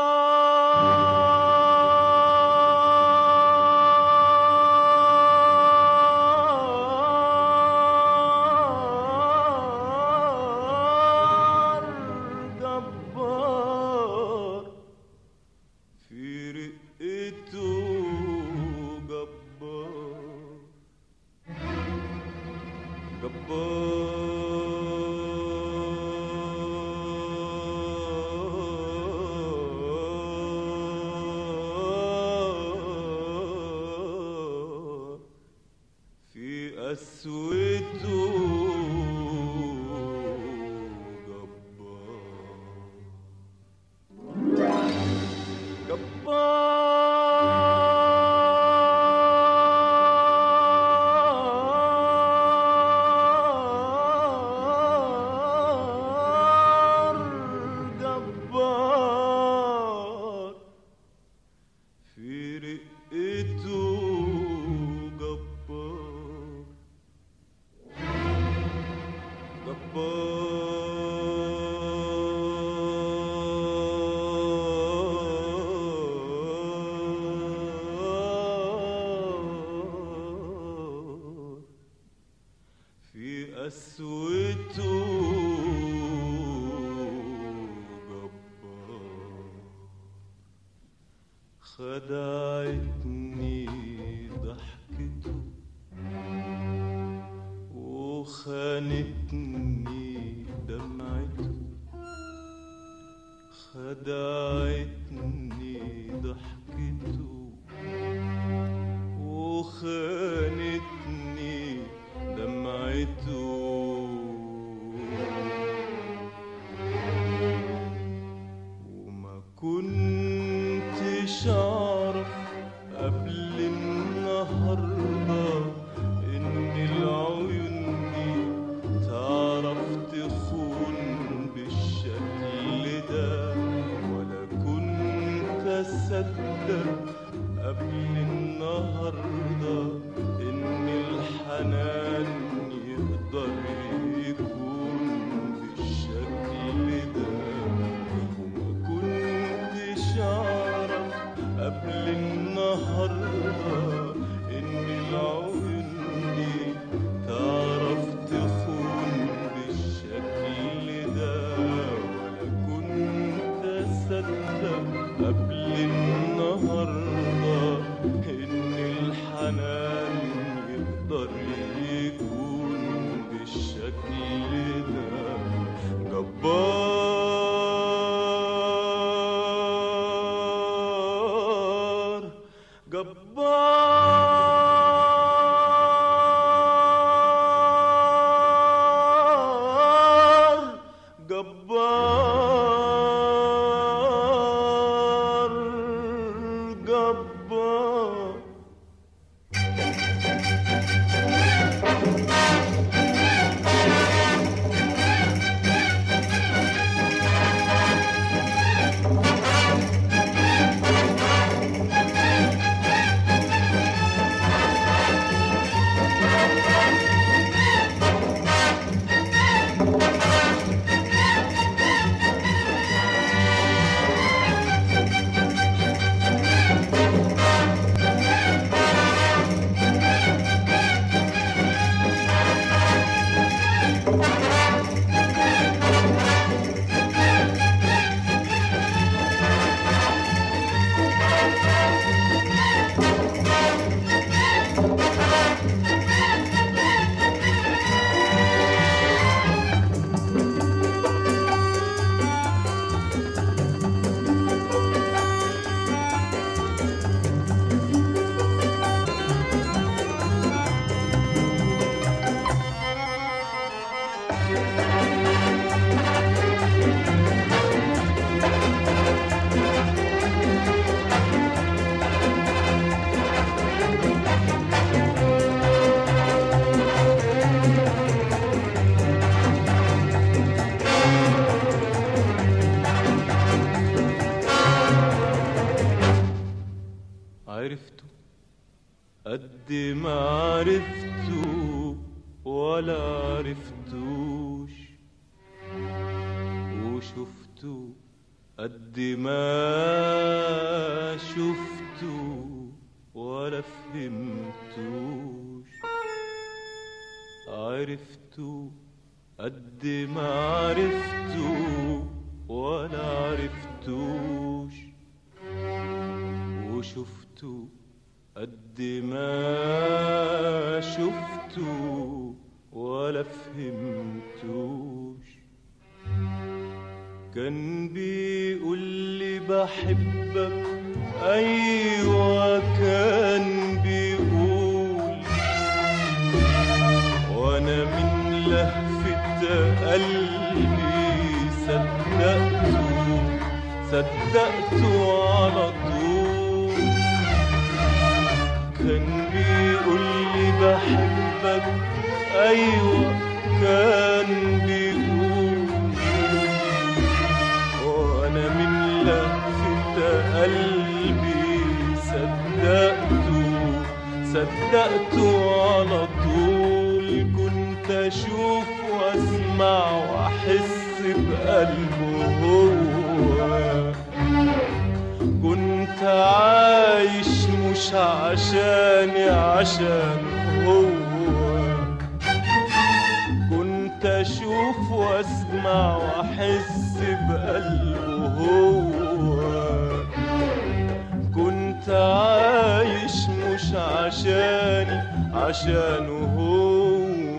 جبار في رقته جبار جبار في قسوته جبار جبار جبار في رقته جبار جبار في قسوته جبار خدعتني ضحكته وخانتني دمعته خدعتني ضحكته وخانتني دمعته وما كنتش اعرف قبل النهارده ان العيون دي تعرف تخون بالشكل ده ولا كنت اصدق قبل النهارده ان الحنان يقدر يكون بالشكل ده وما كنتش اعرف قبل النهارده ان العيون دي تعرف تخون بالشكل ده ولا كنت اصدق قبل النهارده ان الحنان يقدر يكون بالشكل ده جبار جبار جبار جبار عرفته قد ما عرفته ولا عرفتوش وشفته قد ما شفته ولا فهمتوش عرفته قد ما عرفته ولا عرفتوش وشفته قد ما شفته ولا فهمتوش كان بيقول لي بحبك ايوه كان بيقول وانا من لهفة قلبي صدقته صدقته على طول كان بيقول لي بحبك ايوه كان بيقول وانا من لهفة قلبي صدقته صدقته على طول كنت اشوف واسمع واحس بقلبه هو كنت عايش مش عشاني عشان هو كنت اشوف واسمع واحس بقلبه هو كنت عايش مش عشاني عشانه هو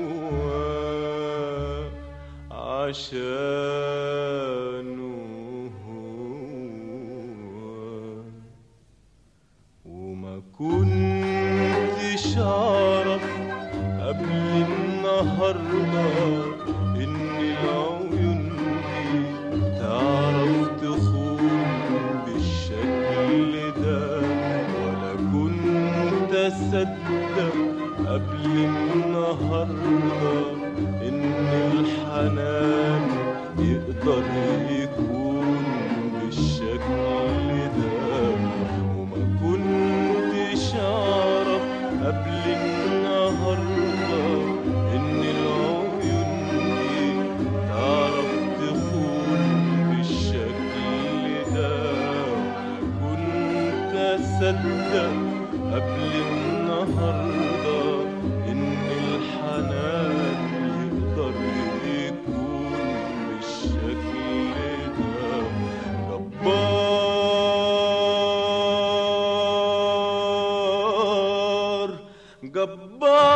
عشانه هو وما كنتش اعرف قبل النهارده ان العيون دي تعرف تخون بالشكل ده ولا كنت اصدق قبل النهارده ان الحنان يقدر يكون بالشكل ده وما كنتش اعرف قبل النهارده ان العيون دي تعرف تخون بالشكل ده كنت اصدق قبل النهارده ان الحنان يقدر يكون بالشكل ده جبار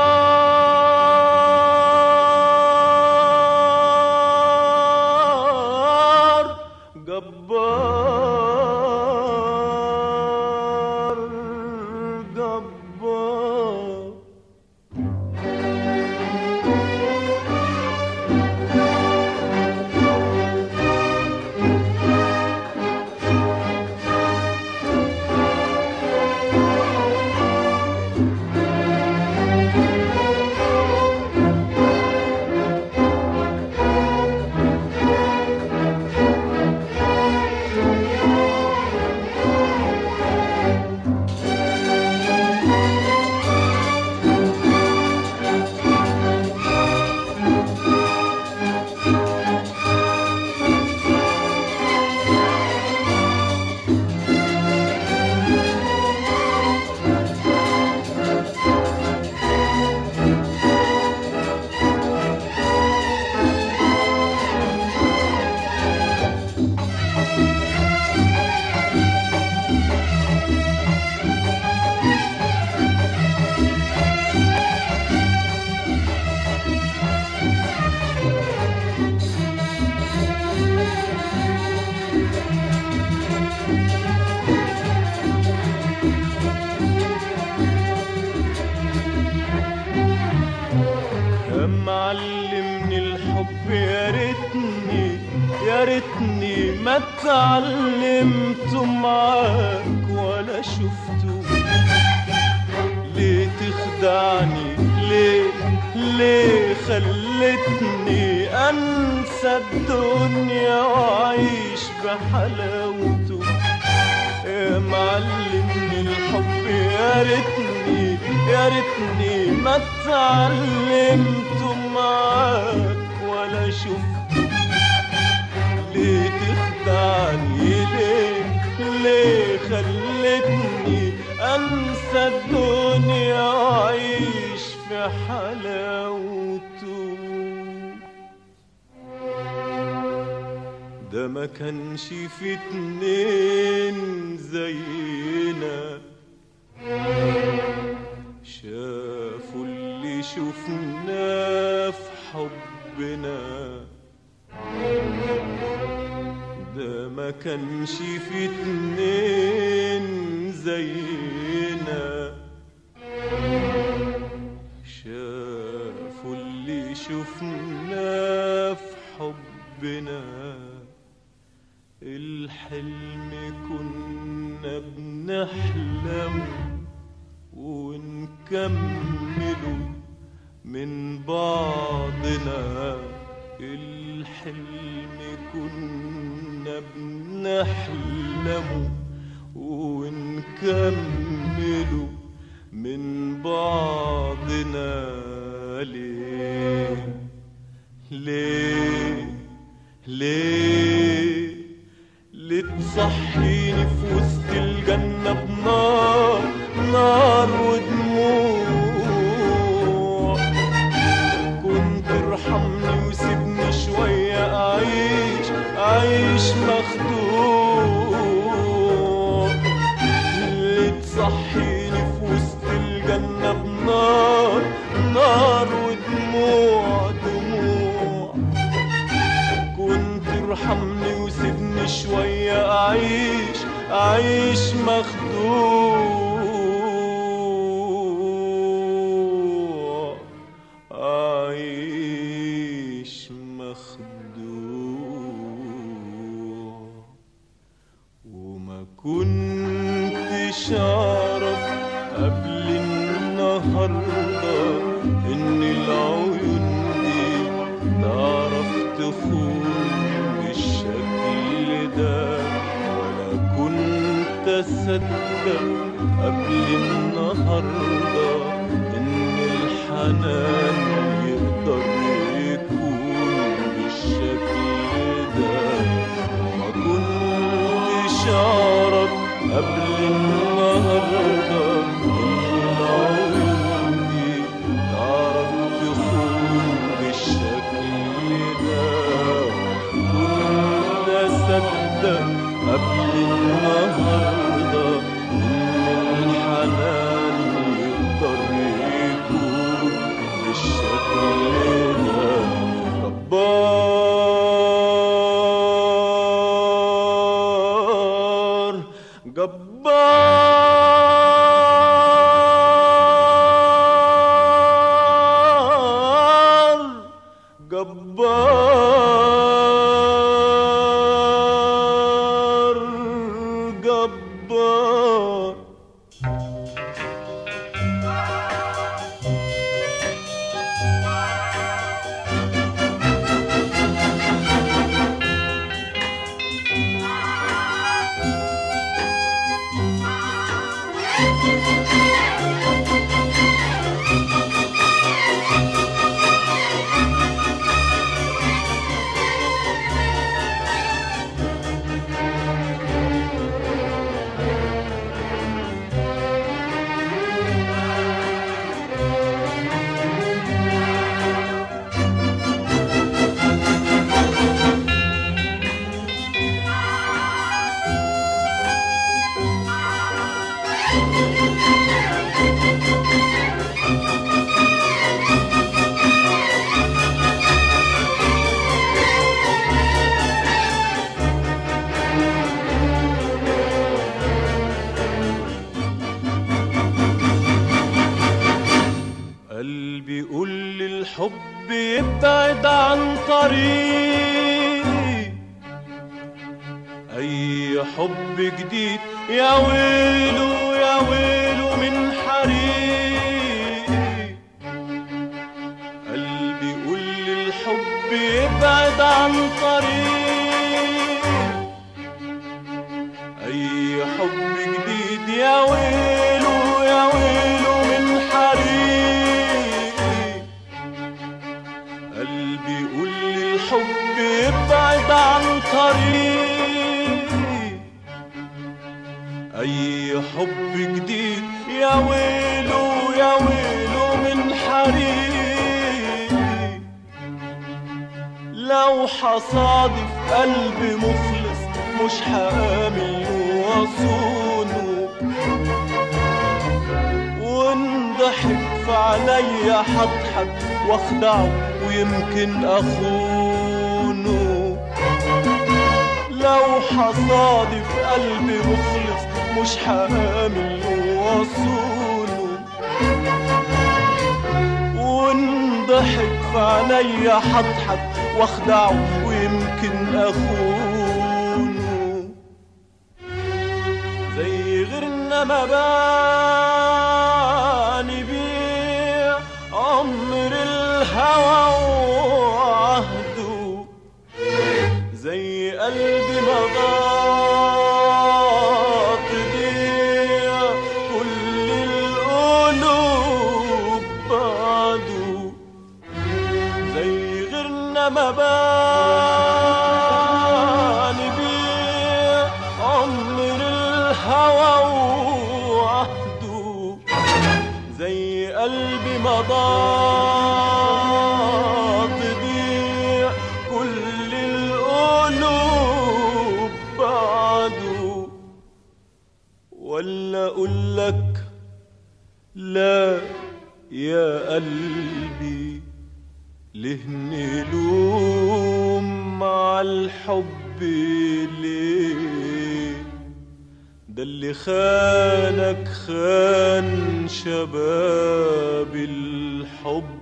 جبار جبار جبار يا معلمني الحب يا ريتني يا ريتني ما اتعلمت معاك ولا شفته ليه تخدعني ليه ليه خلتني انسى الدنيا واعيش بحلاوته يا معلمني الحب يا ريتني يا ريتني ما اتعلمت معاك ولا شفت ليه تخدعني ودعني ليه ليه خلتني انسى الدنيا واعيش في حلاوته ده ما كانش في اتنين زينا شافوا اللي شفناه في حبنا ده ما كانش في اتنين زينا شافوا اللي شفناه في حبنا الحلم كنا بنحلم ونكمله من بعضنا الحلم كنا بنحلمه ونكمله من بعضنا ليه ليه ليه لتصحيني في وسط الجنة بنار نار ودموع كنت ارحمني وسيبني شوية أعيش أعيش مخدوع لتصحيني في وسط الجنة بنار نار ودموع دموع كنت ارحمني وسيبني شوية أعيش أعيش مخدوع أعيش مخدوع وما كنتش أعرف قبل النهاردة إن العيون دي تعرف تخون بالشكل ده ولا كنت أصدق قبل النهاردة إن الحنان يقدر يكون بالشكل ده ما كنتش أعرف قبل النهاردة إن العيون دي تعرف تخون بالشكل ده كنت أصدق قبل النهاردة إن الحنان يقدر يكون بالشكل ده جبار جبار جبار جبار قلبي يقول لي الحب يبعد عن طريقي اي حب جديد يا ويله يا ويله من حريقي قلبي يقول لي الحب يبعد عن طريقي اي حب جديد يا ويله يا ويله من حريقي قلبي يقول لي الحب يبعد عن طريقي أي حب جديد يا ويلو يا ويلو من حريقي لو حصادف قلبي مخلص مش حامل وصونه وانضحك في عينيا حضحك واخدعه ويمكن اخونه لو حصادف قلبي مخلص مش حامل وصونه وانضحك في عينيا حضحك واخدعه ويمكن اخونه زي غيرنا ما باني بيه عمر الهوى وعهده زي قلبي ما ضاق بيه كل القلوب بعده زي غيرنا ما باني بيه عمر الهوى وعهده زي قلبي ما ضاق بيه كل القلوب بعده ولا اقول لك لا يا قلبي ليه نلوم مع الحب ليه ده اللي خانك خان شباب الحب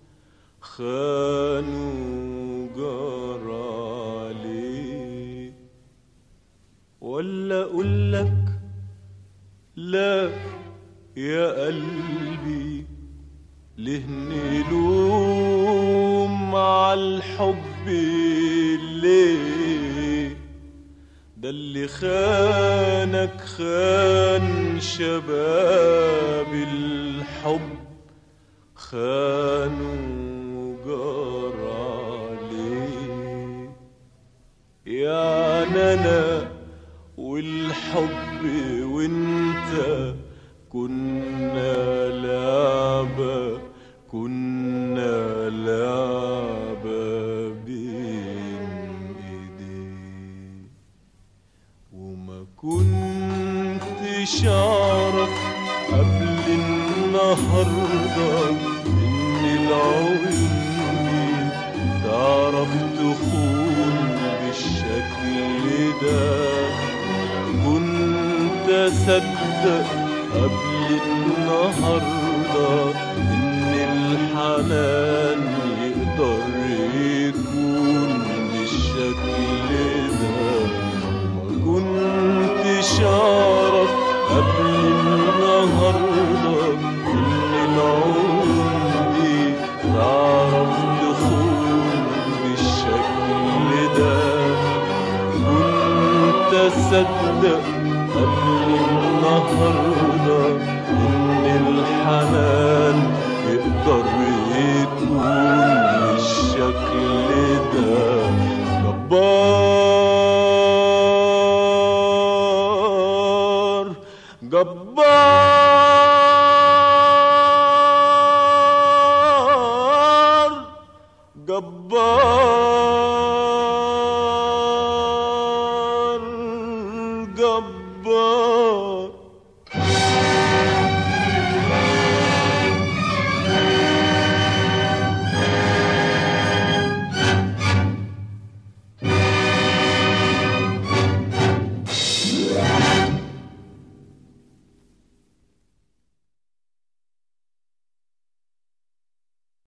خانوا جرى عليه ولا اقول لك لا يا قلبي ليه نلوم مع الحب ليه ده اللي خانك خان شباب الحب خانوا جار عليه يعني انا والحب وانت كنا لعبة كنا لعبة بين ايديك وما كنتش اعرف قبل النهارده ان العيون دي تعرف تخون بالشكل ده كنت اصدق قبل النهارده ان الحنان يقدر يكون بالشكل ده ما كنتش اعرف قبل النهارده ان العيون دي تعرف تخون بالشكل ده كنت اصدق قبل النهارده ان الحنان يقدر يكون بالشكل ده جبار جبار جبار جبار